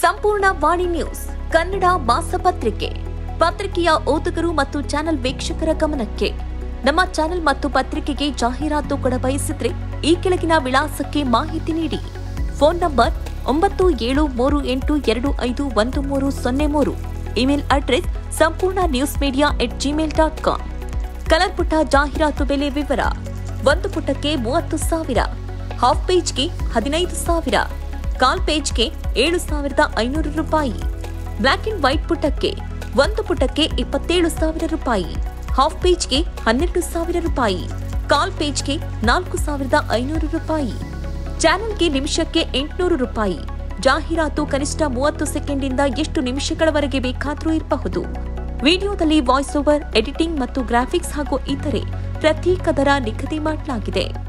ಸಂಪೂರ್ಣ ವಾಣಿ ನ್ಯೂಸ್ ಕನ್ನಡ ಮಾಸಪತ್ರಿಕೆ ಪತ್ರಿಕೆಯ ಓದುಗರು ಮತ್ತು ಚಾನೆಲ್ ವೀಕ್ಷಕರ ಗಮನಕ್ಕೆ ನಮ್ಮ ಚಾನೆಲ್ ಮತ್ತು ಪತ್ರಿಕೆಗೆ ಜಾಹೀರಾತು ಕೊಡಬಯಸಿದ್ರೆ ಈ ಕೆಳಗಿನ ವಿಳಾಸಕ್ಕೆ ಮಾಹಿತಿ ನೀಡಿ ಫೋನ್ ನಂಬರ್ ಒಂಬತ್ತು ಏಳು ಮೂರು ಎಂಟು ಎರಡು ಐದು ಒಂದು ಮೂರು ಸೊನ್ನೆ ಮೂರು email address Sampoorna news media at Gmail dot com colour ಪುಟ ಜಾಹೀರಾತು ಬೆಲೆ ವಿವರ ಒಂದು ಪುಟಕ್ಕೆ ಮೂವತ್ತು ಸಾವಿರ ಹಾಫ್ ಪೇಜ್ಗೆ ಹದಿನೈದು ಸಾವಿರ ಕಾಲ್ ಪೇಜ್ಗೆ ಏಳು ಸಾವಿರದ ಐನೂರು ರೂಪಾಯಿ ಬ್ಲಾಕ್ ಅಂಡ್ ವೈಟ್ ಪುಟಕ್ಕೆ ಒಂದು ಪುಟಕ್ಕೆ ಇಪ್ಪತ್ತೇಳು ಸಾವಿರ ರೂಪಾಯಿ ಹಾಫ್ ಪೇಜ್ಗೆ ಹನ್ನೆರಡು ಸಾವಿರ ರೂಪಾಯಿ ಕಾಲ್ ಪೇಜ್ಗೆ ನಾಲ್ಕು ಸಾವಿರದ ಐನೂರು ರೂಪಾಯಿ ಚಾನೆಲ್ಗೆ ನಿಮಿಷಕ್ಕೆ ಎಂಟುನೂರು ರೂಪಾಯಿ ಜಾಹೀರಾತು ಕನಿಷ್ಠ ಮೂವತ್ತು ಸೆಕೆಂಡ್ನಿಂದ ಎಷ್ಟು ನಿಮಿಷಗಳವರೆಗೆ ಬೇಕಾದರೂ ಇರಬಹುದು ವಿಡಿಯೋದಲ್ಲಿ ವಾಯ್ಸ್ ಓವರ್ ಎಡಿಟಿಂಗ್ ಮತ್ತು ಗ್ರಾಫಿಕ್ಸ್ ಹಾಗೂ ಇತರೆ ಪ್ರತ್ಯೇಕ ದರ ನಿಗದಿ ಮಾಡಲಾಗಿದೆ